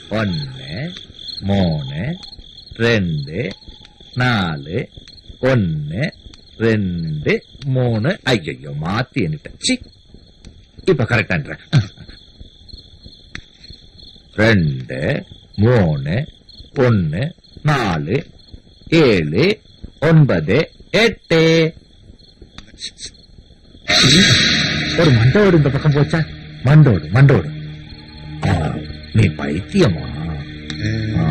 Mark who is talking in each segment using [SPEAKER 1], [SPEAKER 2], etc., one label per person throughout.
[SPEAKER 1] ஒன்னு மூணு ரெண்டு நாலு ஒன்னு ரெண்டு மூணு ஐயோ மாத்தி எண்ணிட்டேன் சி இப்ப கரெக்டான்ற ரெண்டு மூணு ஒன்னு நாலு ஏழு ஒன்பது எட்டு ஒரு மண்டோடு இந்த பக்கம் போச்சா மண்டோடு மண்டோடு ஆ, நீ பைத்தியமா ஆ.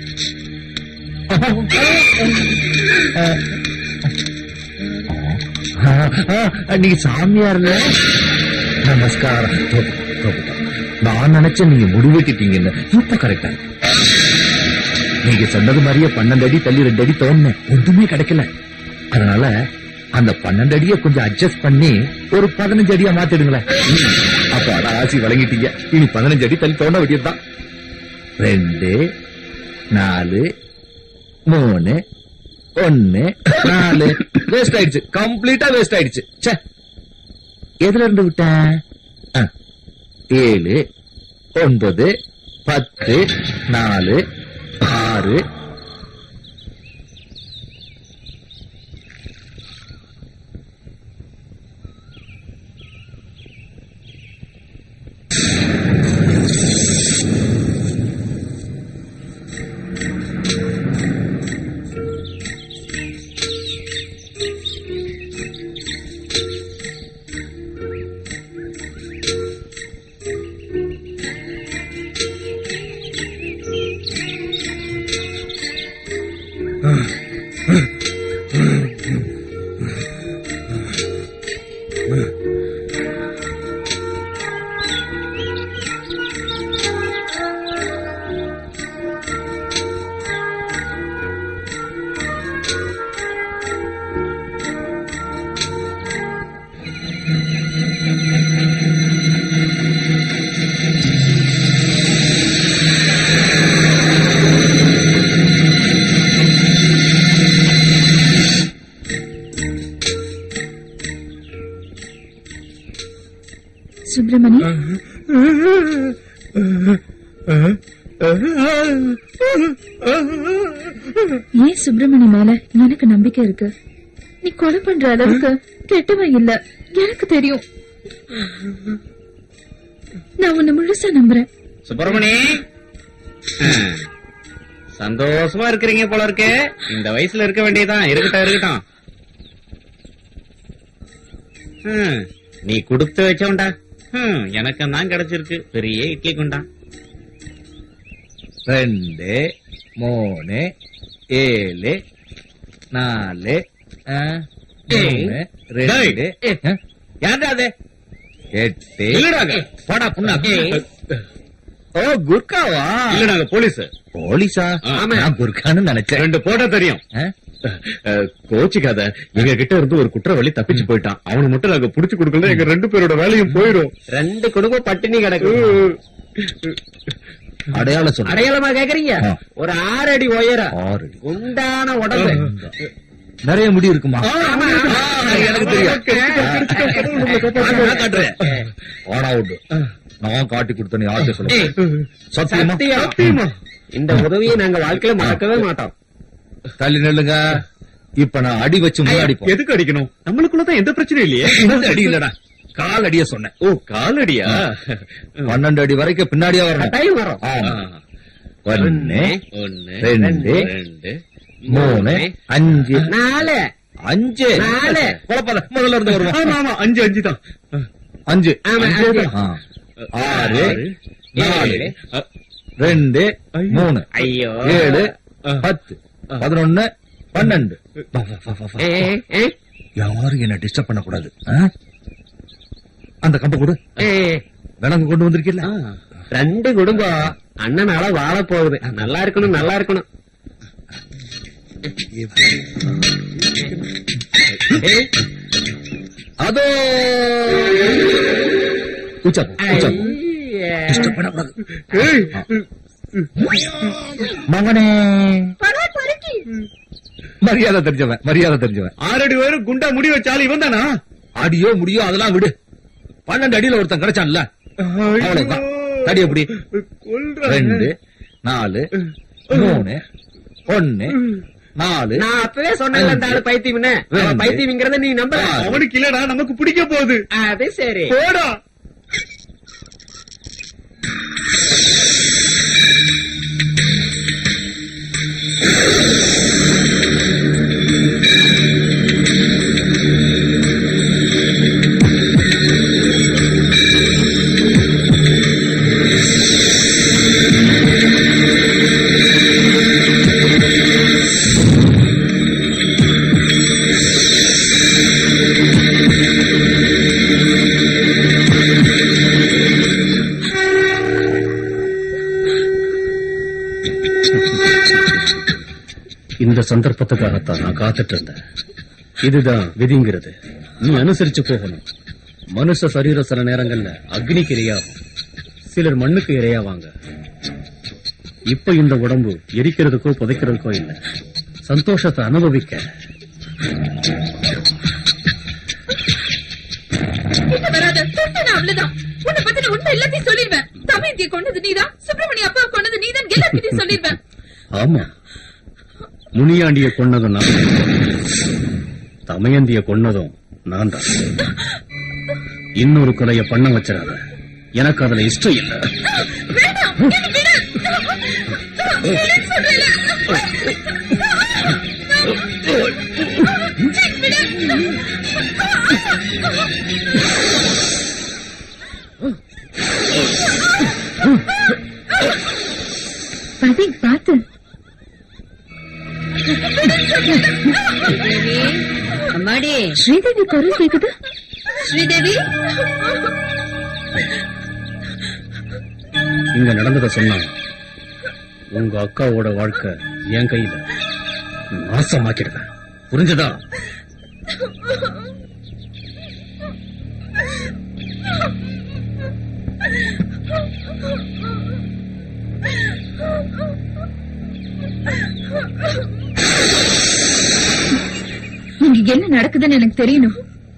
[SPEAKER 1] ஆ, ஆ, நீ சாமியார்ல நமஸ்காரம் தோப்பு, தோப்பு, தோப்பு. நான் நினைச்சேன் நீங்க முடிவெட்டிட்டீங்கன்னு இப்ப கரெக்டா இருக்கு. நீங்க சொன்னது மாதிரியே பன்னெண்டு அடி தள்ளி ரெண்டு அடி தோணுனேன் ஒன்றுமே கிடைக்கல அதனால அந்த பன்னெண்டு அடியை கொஞ்சம் அட்ஜஸ்ட் பண்ணி ஒரு பதினஞ்சு அடியா மாத்திடுங்களேன் அப்ப அட ஆசி வழங்கிட்டீங்க இனி பதினஞ்சு அடி தள்ளி தோண்ட வேண்டியதுதான் ரெண்டு நாலு மூணு ஒன்னு நாலு வேஸ்ட் ஆயிடுச்சு கம்ப்ளீட்டா வேஸ்ட் ஆயிடுச்சு ச்சே எதுல இருந்து விட்டேன் ஆ, ஏழு ஒன்பது பத்து நாலு ஆறு
[SPEAKER 2] சுப்பிரமணி ஏன் சுப்பிரமணி மேல எனக்கு நம்பிக்கை இருக்கு நீ கொலை பண்ற அளவுக்கு கெட்டவன் இல்ல எனக்கு தெரியும் நான் உன்னை முழுசா நம்புறேன்
[SPEAKER 3] சுப்பிரமணி சந்தோஷமா இருக்கிறீங்க போல இருக்கு இந்த வயசுல இருக்க வேண்டியதான் இருக்கட்டும் இருக்கட்டும் ஹம், நீ கொடுத்து வச்சவன்டா ஹம், எனக்கு தான் கிடைச்சிருக்கு பெரிய இட்லி குண்டா
[SPEAKER 1] ரெண்டு மூணு ஏழு நாலு ஆ, மூணு ரெண்டு ஆ, யாருடா அது எட்டு
[SPEAKER 3] இல்லடாங்க.
[SPEAKER 1] போடா புண்ணா ஓ குர்காவா
[SPEAKER 3] இல்ல நாங்க போலீஸ்
[SPEAKER 1] போலீஸா
[SPEAKER 3] ஆமா.
[SPEAKER 1] நான் குர்கான்னு நினைச்சேன்
[SPEAKER 3] ரெண்டு போட்டா தெரியும்
[SPEAKER 1] ஆ?
[SPEAKER 3] அஹ், கோச்சிக்காத எங்க கிட்ட இருந்து ஒரு குற்றவாளி தப்பிச்சு போயிட்டான் அவனை மட்டும் நாங்க புடிச்சு கொடுக்கல எங்க ரெண்டு பேரோட வேலையும் போயிடும்
[SPEAKER 4] ரெண்டு குடும்பம் பட்டினி கிடக்கு
[SPEAKER 1] அடையாளம் சொல்லு
[SPEAKER 4] அடையாளமா கேக்குறீங்க
[SPEAKER 1] ஆ.
[SPEAKER 4] ஒரு ஆறு அடி உயரம்
[SPEAKER 1] ஆறு அடி.
[SPEAKER 4] உண்டான உடம்பு
[SPEAKER 1] நிறைய முடி இருக்குமா
[SPEAKER 4] ஆமா.
[SPEAKER 1] ஆ, எனக்கு தெரியும் நான் காட்டுறேன் ஆனா உண்டு நான் காட்டி கொடுத்தேன்னு யார்கிட்ட சொல்ல சத்தியமா
[SPEAKER 4] சத்தியம். இந்த உதவியை நாங்க வாழ்க்கையில மறக்கவே மாட்டோம்
[SPEAKER 1] தள்ளி நில்லுங்க இப்ப நான் அடி வச்சு முன்னாடி போ
[SPEAKER 3] எதுக்கு அடிக்கணும் நம்மளுக்குள்ளதான் எந்த பிரச்சனையும் இல்லையே
[SPEAKER 1] இந்த அடி இல்லடா கால் அடிய சொன்னேன்
[SPEAKER 3] ஓ காலடியா
[SPEAKER 1] பன்னெண்டு அடி வரைக்கும் பின்னாடியே வரணும்
[SPEAKER 4] கட்டாயம் வரும்
[SPEAKER 1] ஆ. ஒன்னு
[SPEAKER 3] ஒன்னு
[SPEAKER 1] ரெண்டு,
[SPEAKER 3] ரெண்டு
[SPEAKER 1] மூணு அஞ்சு
[SPEAKER 4] நாலு
[SPEAKER 1] அஞ்சு
[SPEAKER 4] நாலு.
[SPEAKER 1] குழப்பத முதல்ல இருந்து வருவோம்
[SPEAKER 3] ஆமா ஆமா அஞ்சு அஞ்சு தான்
[SPEAKER 1] அஞ்சு
[SPEAKER 4] ஆமா,
[SPEAKER 1] அஞ்சு.
[SPEAKER 4] அஞ்சு.
[SPEAKER 1] ஆ. ஆறு நாலு
[SPEAKER 3] ஏழு, அ,
[SPEAKER 1] ரெண்டு மூணு
[SPEAKER 4] ஐயோ
[SPEAKER 1] ஏழு
[SPEAKER 3] ஆ.
[SPEAKER 1] பத்து பதினொன்னு பன்னெண்டு வா, வா, வா, வா, வா.
[SPEAKER 4] ஏ, ஏ,
[SPEAKER 1] யாரும் என்ன டிஸ்டர்ப் பண்ணக்கூடாது ஆ? அந்த கம்பை கொடு
[SPEAKER 4] ஏ.
[SPEAKER 1] விலங்கு கொண்டு வந்திருக்கீல்ல
[SPEAKER 3] ஆ.
[SPEAKER 4] ரெண்டு குடும்பம் அண்ணனால வாழ போகுது நல்லா இருக்கணும் நல்லா இருக்கணும் ஏய்,
[SPEAKER 1] அதோ உச்சா போ, உச்சா போ.
[SPEAKER 4] ஐயே.
[SPEAKER 1] டிஸ்டர்ப் பண்ணக்கூடாது மகனே மரியாதை தெரிஞ்சவன் மரியாதை தெரிஞ்சவன்
[SPEAKER 3] ஆறடி உயரம் குண்டா முடி வச்சாலும் இவன் தானா
[SPEAKER 1] அடியோ முடியோ அதெல்லாம் விடு பன்னெண்டு அடியில ஒருத்தன் கிடைச்சான்ல அவ்வளவுதான். தடி எப்படி? ரெண்டு நாலு மூணு ஒன்னு நாலு
[SPEAKER 4] நான் அப்பவே சொன்னேன்ல அந்த ஆளு பைத்தியம்னு அவன்
[SPEAKER 1] ரெண்டு.
[SPEAKER 4] பைத்தியம்ங்கிறத நீ நம்ப
[SPEAKER 1] ஆறு.
[SPEAKER 3] அவனுக்கு இல்லடா நமக்கு பிடிக்க போகுது
[SPEAKER 4] அது சரி
[SPEAKER 3] போடா
[SPEAKER 5] இந்த சந்தர்ப்பத்துக்காகத்தான் நான் காத்துட்டு இருந்தேன் இதுதான் விதிங்கிறது நீ அனுசரிச்சு போகணும் மனுஷ சரீரம் சில நேரங்கள்ல அக்னிக்கு இரையாகும் சிலர் மண்ணுக்கு இரையாவாங்க இப்ப இந்த உடம்பு எரிக்கிறதுக்கோ புதைக்கிறதுக்கோ இல்ல சந்தோஷத்தை அனுபவிக்க
[SPEAKER 2] கிட்ட வராத தொட்டனா அவ்வளவுதான் உன்னை பத்தின உண்மை எல்லாத்தையும் சொல்லிடுவேன் தமயந்திய கொண்டது நீதான் சுப்பிரமணிய அப்பா கொண்டது நீதான் எல்லாத்தையும் சொல்லிடுவேன்
[SPEAKER 5] ஆமா முனியாண்டிய கொன்னதும் நான் தமயந்திய கொன்னதும் நான் தான் இன்னொரு கொலைய பண்ண வச்சிடாத எனக்கு அதுல இஷ்டம் இல்ல
[SPEAKER 2] வேண்டாம் என்னை விடு. விடுன்னு சொல்றேன்ல. விடு. பதி பார்த்து
[SPEAKER 6] அம்மாடி
[SPEAKER 2] ஸ்ரீதேவி குரல் கேக்குது
[SPEAKER 6] ஸ்ரீதேவி
[SPEAKER 5] இங்க நடந்தத சொன்னாங்க உங்க அக்காவோட வாழ்க்கை என் கையில நாசமாக்கிடுவேன் புரிஞ்சதா
[SPEAKER 2] இங்க என்ன நடக்குதுன்னு எனக்கு தெரியணும்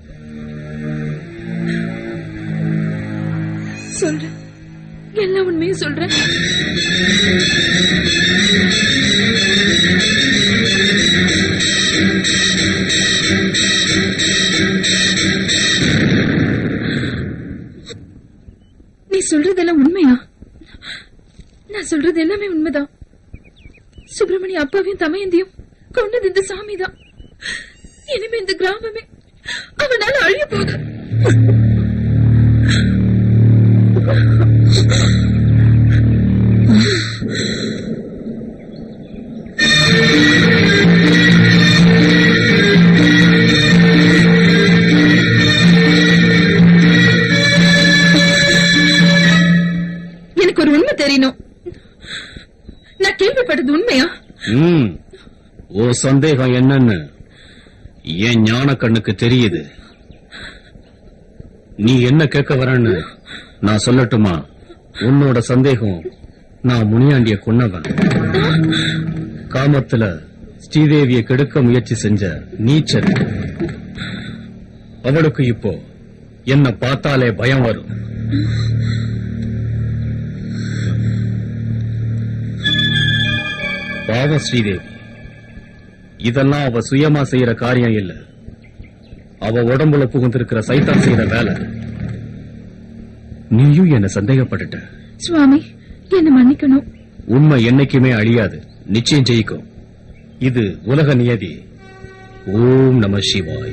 [SPEAKER 2] சொல்றேன் எல்லா உண்மையும் சொல்றேன் நீ சொல்றதெல்லாம் உண்மையா நான் சொல்றது எல்லாமே உண்மைதான் சுப்பிரமணிய அப்பாவையும் தமையந்தியும் கொண்டது இந்த சாமி தான் இனிமே இந்த கிராமமே அவனால அழிய போகுது எனக்கு ஒரு உண்மை தெரியணும் நான் கேள்விப்பட்டது உண்மையா
[SPEAKER 5] ம் ஓ சந்தேகம் என்னன்னு என் ஞான கண்ணுக்கு தெரியுது நீ என்ன கேட்க வரன்னு நான் சொல்லட்டுமா உன்னோட சந்தேகம் நான் முனியாண்டிய கொன்னவன் காமத்துல ஸ்ரீதேவிய கெடுக்க முயற்சி செஞ்ச நீச்சல் அவளுக்கு இப்போ என்ன பார்த்தாலே பயம் வரும் பாவம் ஸ்ரீதேவி இதெல்லாம் அவ சுயமா செய்யற காரியம் இல்ல அவ உடம்புல புகுந்திருக்கிற சைத்தான் செய்யற வேலை நீயும் என்ன சந்தேகப்பட்டுட்ட
[SPEAKER 2] சுவாமி என்ன மன்னிக்கணும்
[SPEAKER 5] உண்மை என்னைக்குமே அழியாது நிச்சயம் ஜெயிக்கும் இது உலக நியதி ஓம் நம சிவாய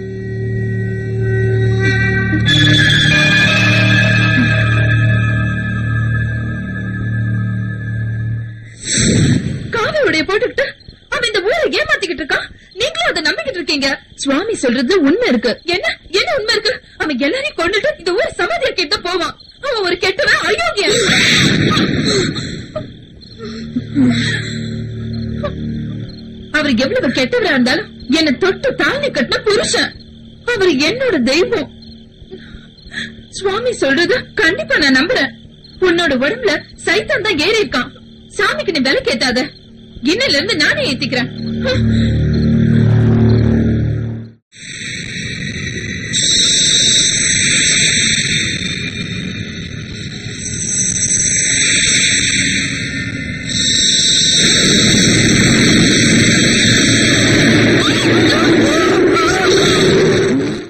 [SPEAKER 2] காவி உடைய போட்டுக்கிட்டு அவன் இந்த ஊரை ஏமாத்திக்கிட்டு இருக்கான் நீங்களும் அதை நம்பிக்கிட்டு இருக்கீங்க சுவாமி சொல்றது உண்மை இருக்கு என்ன என்ன உண்மை இருக்கு அவன் எல்லாரையும் கொண்டுட்டு இந்த ஊரை சமாதியாக்கிட்டு தான் போவான் அவன் ஒரு கெட்டவன் அயோக்கியன் அவர் எவ்வளவு கெட்டவரா இருந்தாலும் என்ன தொட்டு தாலி கட்டின புருஷன் அவர் என்னோட தெய்வம் சுவாமி சொல்றது கண்டிப்பா நான் நம்புறேன் உன்னோட உடம்புல சைத்தான் தான் ஏறி இருக்கான் சாமிக்கு நீ விலை கேட்டாத இன்னையில இருந்து நானே ஏத்திக்கிறேன் ஆ